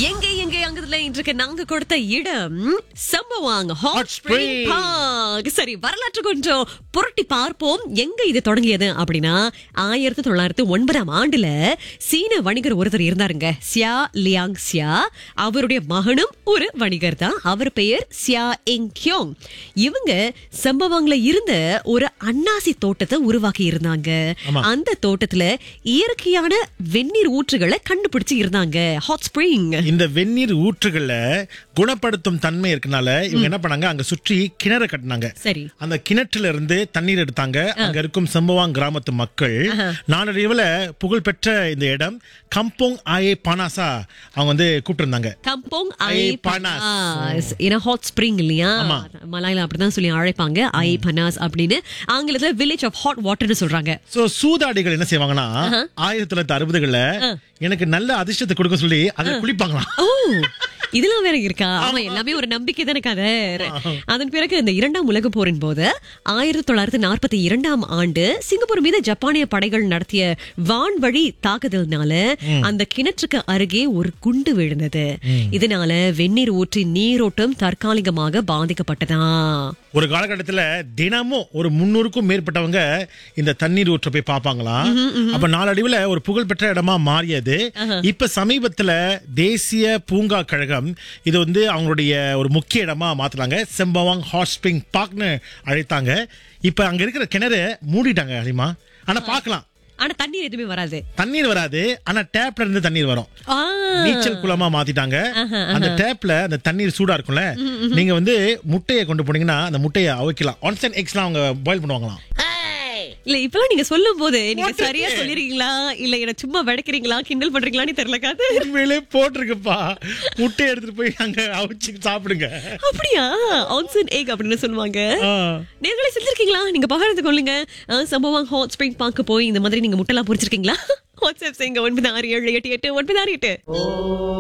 எங்க எங்க அங்கதுல இன்றைக்கு நாங்க கொடுத்த இடம் சம்பவாங் hot Hot spring Spring. Park சரி வரலாற்று கொஞ்சம் புரட்டி பார்ப்போம் எங்க இது தொடங்கியது அப்படின்னா ஆயிரத்தி தொள்ளாயிரத்தி ஒன்பதாம் ஆண்டுல சீன வணிகர் ஒருத்தர் இருந்தாருங்க சியா லியாங் சியா அவருடைய மகனும் ஒரு வணிகர் தான் அவர் பெயர் சியா எங் கியோங் இவங்க சம்பவாங்ல இருந்த ஒரு அன்னாசி தோட்டத்தை உருவாக்கி இருந்தாங்க ஆமா. அந்த தோட்டத்துல இயற்கையான வெந்நீர் ஊற்றுகளை கண்டுபிடிச்சு இருந்தாங்க ஹாட் ஸ்பிரிங் இந்த வெந்நீர் ஊற்றுகள்ல குணப்படுத்தும் தன்மை இருக்கனால இவங்க என்ன பண்ணாங்க அங்க சுற்றி கிணறு கட்டினாங்க சரி அந்த கிணற்றுல இருந்து தண்ணீர் எடுத்தாங்க அங்க இருக்கும் சம்பவாங் கிராமத்து மக்கள் நாளடைவுல புகழ்பெற்ற இந்த இடம் கம்போங் ஆயே பனாசா அவங்க வந்து கூப்பிட்டு இருந்தாங்க கம்போங் ஐ ஐ பனாஸ். பனாஸ் ஏன்னா ஹாட் ஸ்பிரிங் இல்லையா ஆமா. மலாயில அப்படிதான் சொல்லி அழைப்பாங்க ஐ பனாஸ் அப்படின்னு ஆங்கிலத்துல வில்லேஜ் ஆஃப் ஹாட் வாட்டர்னு சொல்றாங்க சோ சூதாடிகள் என்ன செய்வாங்கன்னா ஆயிரத்தி தொள்ளாயிரத்தி அறுபதுகள்ல எனக்கு நல்ல அதிர்ஷ்டத்தை கொடுக்க சொல்லி அதுல குளிப்பாங்களாம் ஓ இதெல்லாம் வேற இருக்கா ஆமா எல்லாமே ஒரு நம்பிக்கை தானே கதை அதன் பிறகு இந்த இரண்டாம் உலக போரின் போது ஆயிரத்தி தொள்ளாயிரத்தி நாற்பத்தி இரண்டாம் ஆண்டு சிங்கப்பூர் மீது ஜப்பானிய படைகள் நடத்திய வான்வழி தாக்குதல்னால அந்த கிணற்றுக்கு அருகே ஒரு குண்டு விழுந்தது இதனால வெந்நீர் ஊற்றி நீரோட்டம் தற்காலிகமாக பாதிக்கப்பட்டதா ஒரு காலகட்டத்துல தினமும் ஒரு முன்னூறுக்கும் மேற்பட்டவங்க இந்த தண்ணீர் ஊற்ற போய் பார்ப்பாங்களாம் அப்ப நாளடைவுல ஒரு புகழ்பெற்ற இடமா மாறியது இப்ப சமீபத்துல தேசிய பூங்கா கழகம் இது வந்து அவங்களுடைய ஒரு முக்கிய இடமா மாத்துறாங்க செம்பவாங் ஹாட் ஸ்பிரிங் பார்க்னு அழைத்தாங்க இப்ப அங்க இருக்கிற கிணறு மூடிட்டாங்க அலிமா ஆனா பார்க்கலாம் ஆனா தண்ணீர் எதுவுமே வராது தண்ணீர் வராது ஆனா டேப்ல இருந்து தண்ணீர் வரும் ஆ, நீச்சல் குளமா மாத்திட்டாங்க அந்த டேப்ல அந்த தண்ணீர் சூடா இருக்கும்ல நீங்க வந்து முட்டையை கொண்டு போனீங்கன்னா அந்த முட்டையை அவைக்கலாம் ஒன்ஸ் அண்ட் எக்ஸ்லாம் அவங்க பாயில் பண்ணுவாங்களாம் இல்ல இப்பெல்லாம் நீங்க சொல்லும் போது நீங்க சரியா சொல்லிருக்கீங்களா இல்ல என்ன சும்மா விளக்குறீங்களா கிண்டல் பண்றீங்களான்னு தெரியல காது உண்மையிலே போட்டிருக்குப்பா முட்டையை எடுத்துட்டு போய் அங்க அவிச்சு சாப்பிடுங்க அப்படியா ஆன்சன் ஏக் அப்படின்னு சொல்லுவாங்க ஆ. நேர்களை செஞ்சிருக்கீங்களா நீங்க பகிர்ந்து கொள்ளுங்க அஹ், சம்பவம் ஹாட் ஸ்பிரிங் பார்க்க போய் இந்த மாதிரி நீங்க முட்டைலாம் பொரிச்சிருக்கீங்களா வாட்ஸ்அப் செய்யுங்க ஒன்பது ஆறு ஏழு எட்டு எட்டு ஒன்பது ஆறு எட்டு